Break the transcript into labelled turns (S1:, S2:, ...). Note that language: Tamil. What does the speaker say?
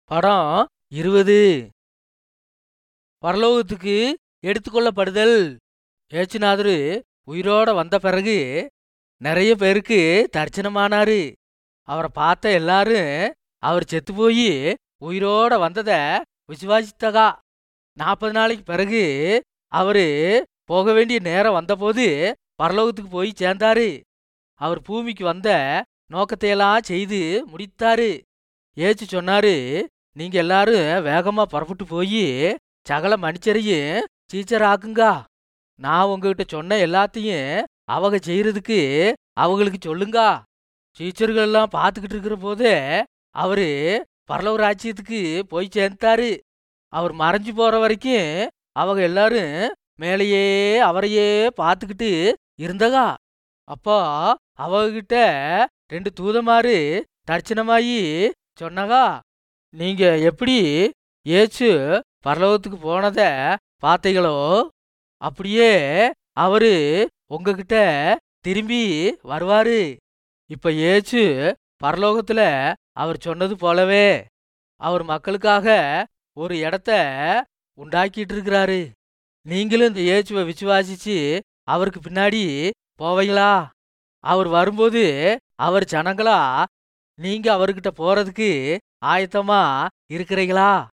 S1: படம் இருபது பரலோகத்துக்கு எடுத்துக்கொள்ளப்படுதல் ஏச்சுநாதரு உயிரோட வந்த பிறகு நிறைய பேருக்கு தரிசனமானாரு அவரை பார்த்த எல்லாரும் அவர் செத்து போய் உயிரோட வந்தத விசுவாசித்தகா நாற்பது நாளைக்கு பிறகு அவரு போக வேண்டிய நேரம் வந்தபோது பரலோகத்துக்கு போய் சேர்ந்தாரு அவர் பூமிக்கு வந்த நோக்கத்தையெல்லாம் செய்து முடித்தாரு ஏச்சு சொன்னாரு நீங்க எல்லாரும் வேகமா புறப்பட்டு போய் சகல மனுஷரையும் டீச்சர் ஆக்குங்க நான் உங்ககிட்ட சொன்ன எல்லாத்தையும் அவங்க செய்யறதுக்கு அவங்களுக்கு சொல்லுங்க டீச்சர்கள் எல்லாம் பார்த்துக்கிட்டு இருக்கிற போதே அவரு பரலவ ராஜ்யத்துக்கு போய் சேர்ந்தாரு அவர் மறைஞ்சு போற வரைக்கும் அவங்க எல்லாரும் மேலேயே அவரையே பார்த்துக்கிட்டு இருந்தகா அப்போ அவகிட்ட ரெண்டு தூதமாரு தரிசனமாயி சொன்னகா நீங்க எப்படி ஏச்சு பரலோகத்துக்கு போனத பார்த்தீங்களோ அப்படியே அவரு உங்ககிட்ட திரும்பி வருவாரு இப்ப ஏச்சு பரலோகத்துல அவர் சொன்னது போலவே அவர் மக்களுக்காக ஒரு இடத்த உண்டாக்கிட்டு இருக்கிறாரு நீங்களும் இந்த இயேசுவை விசுவாசிச்சு அவருக்கு பின்னாடி போவீங்களா அவர் வரும்போது அவர் ஜனங்களா நீங்க அவர்கிட்ட போறதுக்கு ஆயத்தமா இருக்கிறீங்களா